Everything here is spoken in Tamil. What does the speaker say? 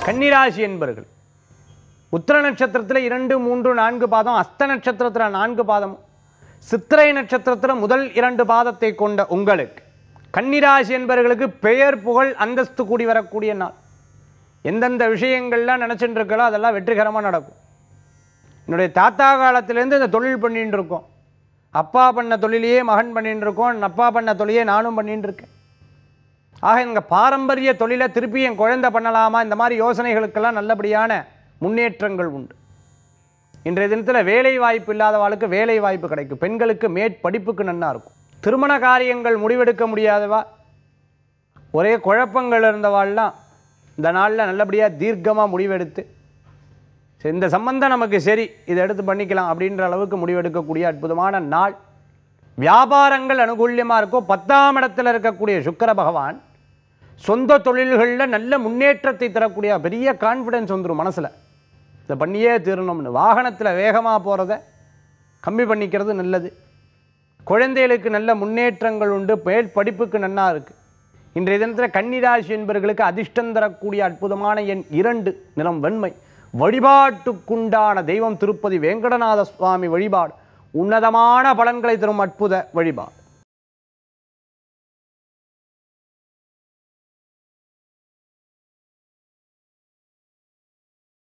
கன்னிராசி என்பர்கள் உத்திர நட்சத்திரத்தில் இரண்டு மூன்று நான்கு பாதம் அஸ்த நட்சத்திரத்தில் நான்கு பாதம் சித்திரை நட்சத்திரத்தில் முதல் இரண்டு பாதத்தை கொண்ட உங்களுக்கு கன்னிராசி என்பவர்களுக்கு பெயர் புகழ் அந்தஸ்து கூடி வரக்கூடிய நாள் எந்தெந்த விஷயங்கள்லாம் நினச்சிட்டு இருக்கலோ அதெல்லாம் வெற்றிகரமாக நடக்கும் என்னுடைய தாத்தா காலத்திலேருந்து இந்த தொழில் பண்ணிட்டு இருக்கோம் அப்பா பண்ண தொழிலையே மகன் பண்ணிட்டு இருக்கோம் அப்பா பண்ண தொழிலையே நானும் பண்ணிட்டு இருக்கேன் ஆக எங்கள் பாரம்பரிய தொழிலை திருப்பி என் குழந்தை பண்ணலாமா இந்த மாதிரி யோசனைகளுக்கெல்லாம் நல்லபடியான முன்னேற்றங்கள் உண்டு இன்றைய தினத்தில் வேலை வாய்ப்பு இல்லாதவாளுக்கு வேலை வாய்ப்பு கிடைக்கும் பெண்களுக்கு மேற்படிப்புக்கு நன்னா இருக்கும் திருமண காரியங்கள் முடிவெடுக்க முடியாதவா ஒரே குழப்பங்கள் இருந்தவாள்லாம் இந்த நாளில் நல்லபடியாக தீர்க்கமாக முடிவெடுத்து சரி, இந்த சம்பந்தம் நமக்கு சரி இதை எடுத்து பண்ணிக்கலாம் அப்படின்ற அளவுக்கு முடிவெடுக்கக்கூடிய அற்புதமான நாள் வியாபாரங்கள் அனுகூல்யமாக இருக்கும் பத்தாம் இடத்துல இருக்கக்கூடிய சுக்கிர பகவான் சொந்த தொழில்களில் நல்ல முன்னேற்றத்தை தரக்கூடிய பெரிய கான்ஃபிடென்ஸ் வந்துடும் மனசில் இதை பண்ணியே தீரணும்னு வாகனத்தில் வேகமாக போகிறத கம்மி பண்ணிக்கிறது நல்லது குழந்தைகளுக்கு நல்ல முன்னேற்றங்கள் உண்டு மேல் படிப்புக்கு நன்னா இருக்குது இன்றைய தினத்தில் கன்னிராசி என்பவர்களுக்கு அதிர்ஷ்டம் தரக்கூடிய அற்புதமான எண் இரண்டு நிறம் வெண்மை வழிபாட்டுக்குண்டான தெய்வம் திருப்பதி வேங்கடநாத சுவாமி வழிபாடு உன்னதமான பலன்களை தரும் அற்புத வழிபாடு